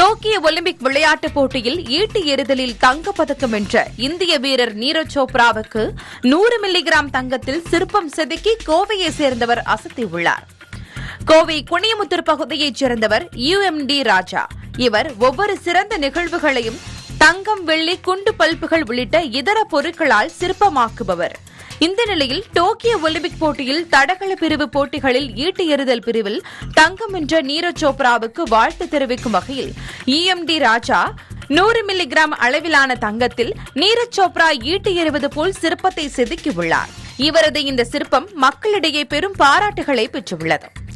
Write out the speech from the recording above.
Tokyo Olympic விளையாட்டுப் போட்டியில் ஈட்டி எறிதலில் தங்கப்பதக்கம் வென்ற இந்திய வீரர் நீரஜ் சோப்ராவுக்கு நூறு மில்லிகிராம் தங்கத்தில் சிற்பம் செதுக்கி கோவையை சேர்ந்தவர் அசத்தியுள்ளார் கோவை குனியமுத்தூர் பகுதியைச் சேர்ந்தவர் யுஎம்டி ராஜா இவர் ஒவ்வொரு சிறந்த நிகழ்வுகளையும் தங்கம் வெள்ளி குண்டு பல்புகள் உள்ளிட்ட இதர பொருட்களால் சிற்பமாக்குபவர் இந்த நிலையில் டோக்கியோ ஒலிம்பிக் போட்டியில் தடகள பிரிவு போட்டிகளில் ஈட்டு எறிதல் பிரிவில் தங்கம் வென்ற நீரஜ் சோப்ராவுக்கு வாழ்த்து தெரிவிக்கும் வகையில் இஎம்டி ராஜா நூறு மில்லிகிராம் அளவிலான தங்கத்தில் நீரஜ் சோப்ரா ஈட்டு எறிவது போல் சிற்பத்தை செதுக்கியுள்ளார் இவரது இந்த சிற்பம் மக்களிடையே பெரும் பாராட்டுகளை பெற்றுள்ளது